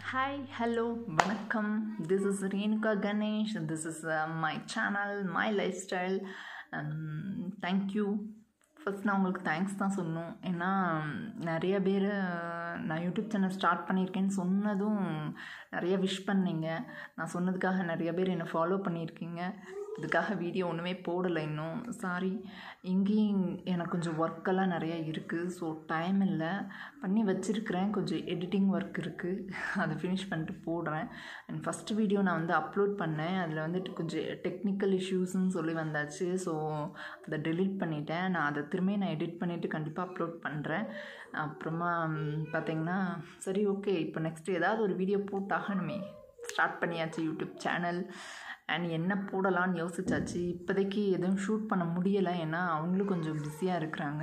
Hi, hello, vanakkam. This is Renuka Ganesh. This is uh, my channel, my lifestyle. Um, thank you. First நான் உங்களுக்கு thanks தான் சொல்லணும் ஏன்னா நிறைய பேர் நான் யூடியூப் சேனல் ஸ்டார்ட் பண்ணியிருக்கேன்னு சொன்னதும் நிறைய விஷ் பண்ணீங்க நான் சொன்னதுக்காக நிறைய பேர் என்னை ஃபாலோ பண்ணியிருக்கீங்க இதுக்காக வீடியோ ஒன்றுமே போடலை இன்னும் சாரி இங்கேயும் எனக்கு கொஞ்சம் ஒர்க்கெல்லாம் நிறையா இருக்குது ஸோ டைம் இல்லை பண்ணி வச்சுருக்கிறேன் கொஞ்சம் எடிட்டிங் ஒர்க் இருக்குது அதை ஃபினிஷ் பண்ணிட்டு போடுறேன் அண்ட் ஃபஸ்ட்டு வீடியோ நான் வந்து அப்லோட் பண்ணேன் அதில் வந்துட்டு கொஞ்சம் டெக்னிக்கல் இஷ்யூஸ்ன்னு சொல்லி வந்தாச்சு ஸோ அதை டெலீட் பண்ணிட்டேன் நான் அதை திரும்பி நான் எடிட் பண்ணிவிட்டு கண்டிப்பாக அப்லோட் பண்ணுறேன் அப்புறமா பார்த்திங்கன்னா சரி ஓகே இப்போ நெக்ஸ்ட்டு ஏதாவது ஒரு வீடியோ போட்டாகணுமே ஸ்டார்ட் பண்ணியாச்சு யூடியூப் சேனல் அண்ட் என்ன போடலான்னு யோசிச்சாச்சு இப்போதைக்கு எதுவும் ஷூட் பண்ண முடியலை ஏன்னா அவங்களும் கொஞ்சம் பிஸியாக இருக்கிறாங்க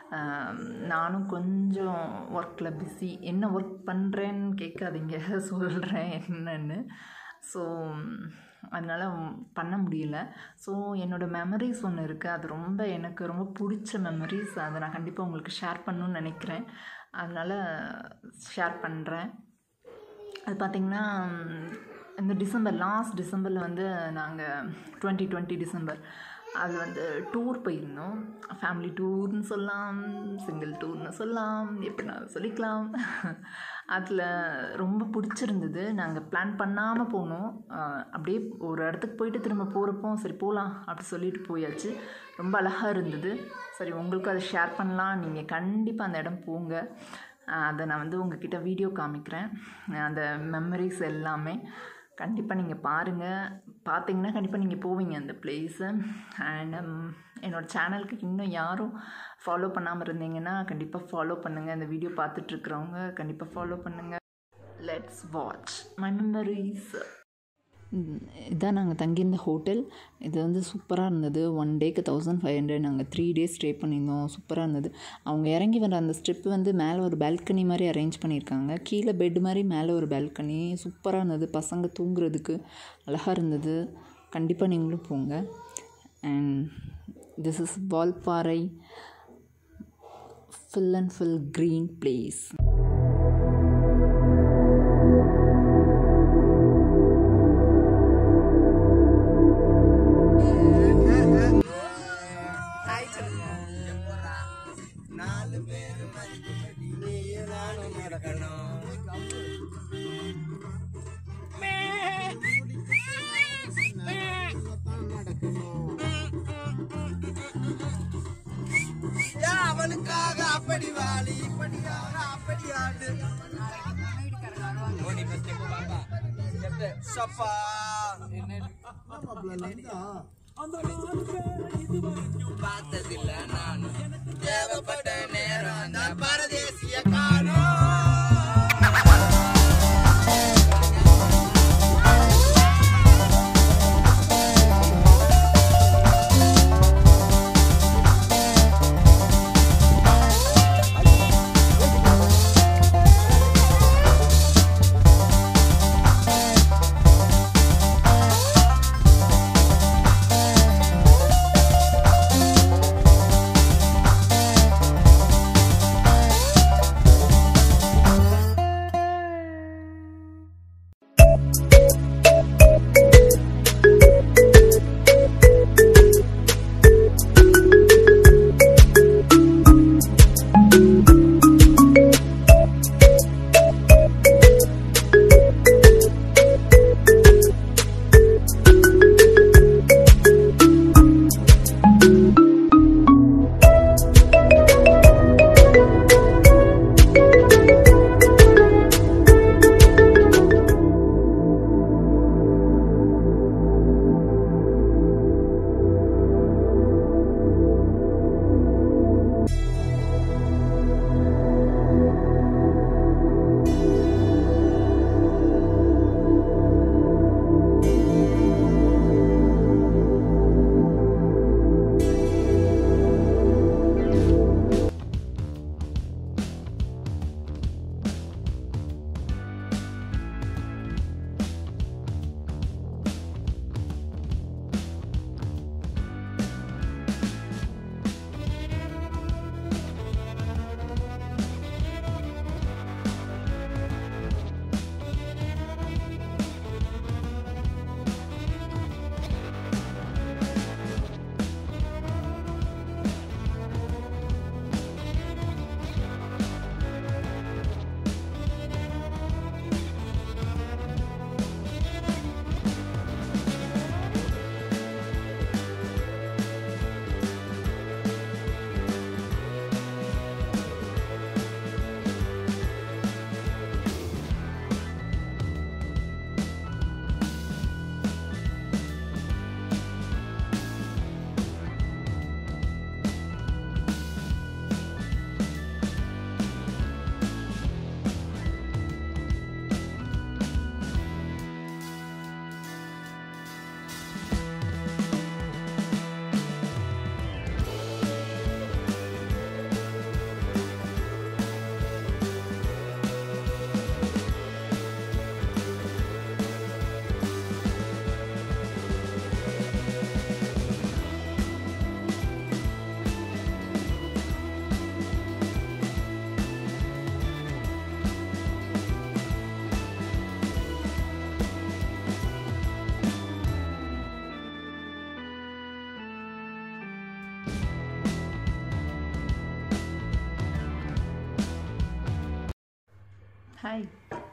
நானும் கொஞ்சம் ஒர்க்கில் பிஸி என்ன ஒர்க் பண்ணுறேன்னு கேட்காதீங்க சொல்கிறேன் என்னன்னு ஸோ அதனால் பண்ண முடியல ஸோ என்னோடய மெமரிஸ் ஒன்று இருக்குது அது ரொம்ப எனக்கு ரொம்ப பிடிச்ச மெமரிஸ் அதை நான் கண்டிப்பாக உங்களுக்கு ஷேர் பண்ணணுன்னு நினைக்கிறேன் அதனால் ஷேர் பண்ணுறேன் அது பார்த்திங்கன்னா இந்த டிசம்பர் லாஸ்ட் டிசம்பரில் வந்து நாங்கள் டுவெண்ட்டி டுவெண்ட்டி டிசம்பர் அது வந்து டூர் போயிருந்தோம் ஃபேமிலி டூர்னு சொல்லலாம் சிங்கிள் டூர்னு சொல்லலாம் எப்படின்னா சொல்லிக்கலாம் அதில் ரொம்ப பிடிச்சிருந்தது நாங்கள் பிளான் பண்ணாமல் போனோம் அப்படியே ஒரு இடத்துக்கு போயிட்டு திரும்ப போகிறப்போ சரி போகலாம் அப்படி சொல்லிட்டு போயாச்சு ரொம்ப அழகாக இருந்தது சரி உங்களுக்கும் அதை ஷேர் பண்ணலாம் நீங்கள் கண்டிப்பாக அந்த இடம் போங்க அதை நான் வந்து உங்ககிட்ட வீடியோ காமிக்கிறேன் அந்த மெமரிஸ் எல்லாமே கண்டிப்பாக நீங்கள் பாருங்கள் பார்த்தீங்கன்னா கண்டிப்பாக நீங்கள் போவீங்க அந்த பிளேஸு அண்ட் என்னோடய சேனலுக்கு இன்னும் யாரும் ஃபாலோ பண்ணாமல் இருந்தீங்கன்னா கண்டிப்பாக ஃபாலோ பண்ணுங்கள் இந்த வீடியோ பார்த்துட்ருக்குறவங்க கண்டிப்பாக ஃபாலோ பண்ணுங்கள் லெட்ஸ் வாட்ச் மை மெமரிஸ் இதான் நாங்கள் தங்கியிருந்த ஹோட்டல் இது வந்து சூப்பராக இருந்தது ஒன் டேக்கு தௌசண்ட் ஃபைவ் ஹண்ட்ரட் நாங்கள் த்ரீ டேஸ் ஸ்டே பண்ணியிருந்தோம் சூப்பராக இருந்தது அவங்க இறங்கி வர அந்த ஸ்டெப்பு வந்து மேலே ஒரு பால்கனி மாதிரி அரேஞ்ச் பண்ணியிருக்காங்க கீழே பெட் மாதிரி மேலே ஒரு பால்கனி சூப்பராக இருந்தது பசங்க தூங்குறதுக்கு அழகாக இருந்தது கண்டிப்பாக நீங்களும் போங்க and this is Valparai full and full green place அவனுக்காக அப்படி வாழி இப்படியாக அப்படி ஆடு சப்பா பார்த்ததில்ல நான் தேவைப்பட்ட நேரம் அந்த பரதேசிய காணும் Thank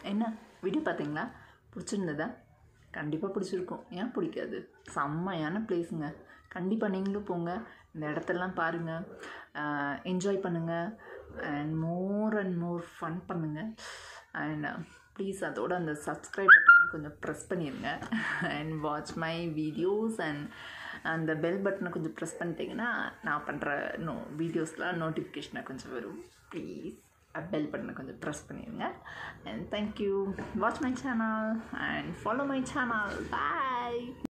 என்ன வீடியோ பார்த்தீங்களா பிடிச்சிருந்ததா கண்டிப்பாக பிடிச்சிருக்கும் ஏன் பிடிக்காது செம்மையான பிளேஸுங்க கண்டிப்பாக நீங்களும் போங்க இந்த இடத்தெல்லாம் பாருங்கள் என்ஜாய் பண்ணுங்கள் and more and more fun பண்ணுங்கள் அண்ட் ப்ளீஸ் அதோட அந்த சப்ஸ்கிரைப் பட்டனை கொஞ்சம் ப்ரெஸ் பண்ணிடுங்க and watch my videos and அந்த பெல் பட்டனை கொஞ்சம் ப்ரெஸ் பண்ணிட்டீங்கன்னா நான் பண்ணுற நோ வீடியோஸ்லாம் நோட்டிஃபிகேஷனை கொஞ்சம் வரும் ப்ளீஸ் பெல் பட்டனை கொஞ்சம் ப்ரெஸ் பண்ணிடுங்க and thank you watch my channel and follow my channel bye